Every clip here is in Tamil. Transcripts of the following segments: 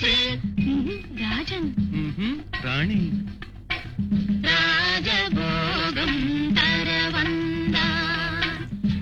ம்ஹும், ராஜன் ம்ஹும், ராணி ராஜபோகம் தர வந்தார்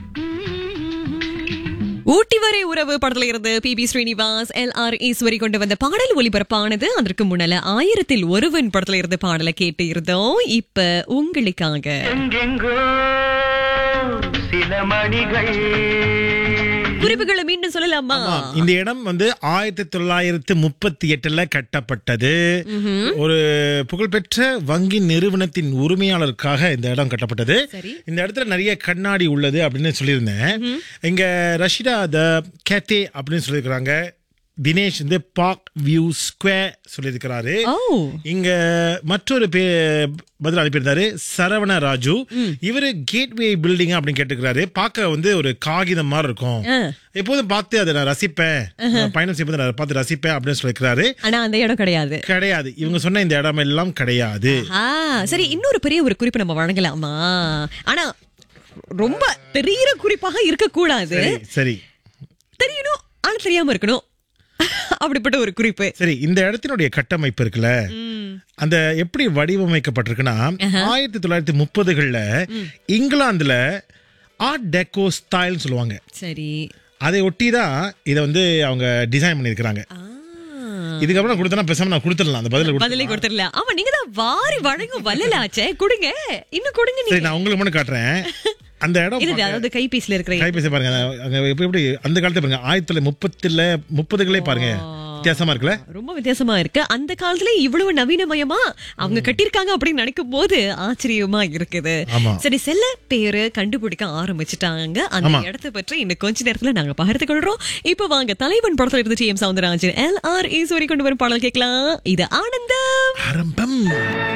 ம்ஹும். ஊட்டி வரை உறவு படத்துல இருந்து P B Srinivas L R Eswari கொண்டு வந்த பாடல் ஒலிபரப்பானது அதற்கு முன்னால ஆயிரத்தில் ஒருவன் படத்துல இருந்து பாடலை கேட்டு இருந்தோம் இப்ப உங்களுக்காக எங்கெங்கோ சில மணிகள் குறிப்புகளை மீண்டும் சொல்லலாமா ஆமாம். இந்த இடம் வந்து ஆயிரத்தி தொள்ளாயிரத்தி முப்பத்தி எட்டுல கட்டப்பட்டது ஒரு புகழ்பெற்ற வங்கி நிறுவனத்தின் உரிமையாளருக்காக இந்த இடம் கட்டப்பட்டது சரி. இந்த இடத்துல நிறைய கண்ணாடி உள்ளது அப்படின்னு சொல்லியிருந்தேன் இங்க ரஷிடா த கேத்தே அப்படின்னு சொல்லியிருக்கிறாங்க தினேஷ் வந்து பார்க் வியூ ஸ்கொயர் சொல்லியிருக்கிறாரு ஓ இங்க மற்றொரு பே பதில் அனுப்பியிருந்தாரு சரவண ராஜு இவரு கேட்வே பில்டிங் அப்படின்னு கேட்டுக்கிறாரு பார்க்க வந்து ஒரு காகிதம் மாதிரி இருக்கும் ஆ. எப்போதும் பார்த்து அதை நான் ரசிப்பேன் நான் பயணம் செய்யும்போது நான் பார்த்து ரசிப்பேன் அப்படின்னு சொல்லியிருக்கிறாரு ஆனா அந்த இடம் கிடையாது கிடையாது இவங்க சொன்ன இந்த இடம் எல்லாம் கிடையாது ஆ சரி இன்னொரு பெரிய ஒரு குறிப்பு நம்ம வழங்கலாமா ஆனா ரொம்ப தெரியிற குறிப்பாக இருக்க கூடாது சரி சரி தெரியணும் ஆனா தெரியாம இருக்கணும் அப்படிப்பட்ட ஒரு குறிப்பு சரி இந்த இடத்தினுடைய கட்டமைப்பு இருக்குல்ல அந்த எப்படி வடிவமைக்கப்பட்டிருக்குன்னா ஆயிரத்தி தொள்ளாயிரத்தி முப்பதுகள்ல இங்கிலாந்துல ஆர்ட் டெக்கோ ஸ்டைல்னு சொல்லுவாங்க சரி அதை ஒட்டி தான் இதை வந்து அவங்க டிசைன் பண்ணியிருக்கிறாங்க ஆ. இதுக்கப்புறம் கொடுத்தா பேசாம நான் கொடுத்துடலாம் அந்த பதில பதிலே கொடுத்துடல ஆமா நீங்க தான் வாரி வழங்கும் வல்லலாச்சே கொடுங்க இன்னும் கொடுங்க சரி நீங்க நான் உங்களுக்கு மட்டும் காட்டுறேன் அந்த இடம் இது பார்க்க- அதாவது கைபேசியில இருக்கிற கைபேசி பாருங்க அங்க எப்படி எப்படி அந்த காலத்துல பாருங்க ஆயிரத்தி தொள்ளாயிரத்தி முப்பத்துல முப்பதுகளே பாருங்க வித்தியாசமா இருக்குல்ல ரொம்ப வித்தியாசமா இருக்கு அந்த காலத்துல இவ்வளவு நவீனமயமா அவங்க கட்டியிருக்காங்க அப்படின்னு நினைக்கும் போது ஆச்சரியமா இருக்குது ஆமா. சரி செல்ல பேரு கண்டுபிடிக்க ஆரம்பிச்சுட்டாங்க அந்த ஆமா. இடத்தை பற்றி இன்னும் கொஞ்ச நேரத்துல நாங்க பகிர்ந்து கொள்றோம் இப்ப வாங்க தலைவன் படத்துல இருந்து T M Soundararajan L R Eswari கொண்டு வரும் பாடல் கேட்கலாம் இது ஆனந்தம் ஆரம்பம்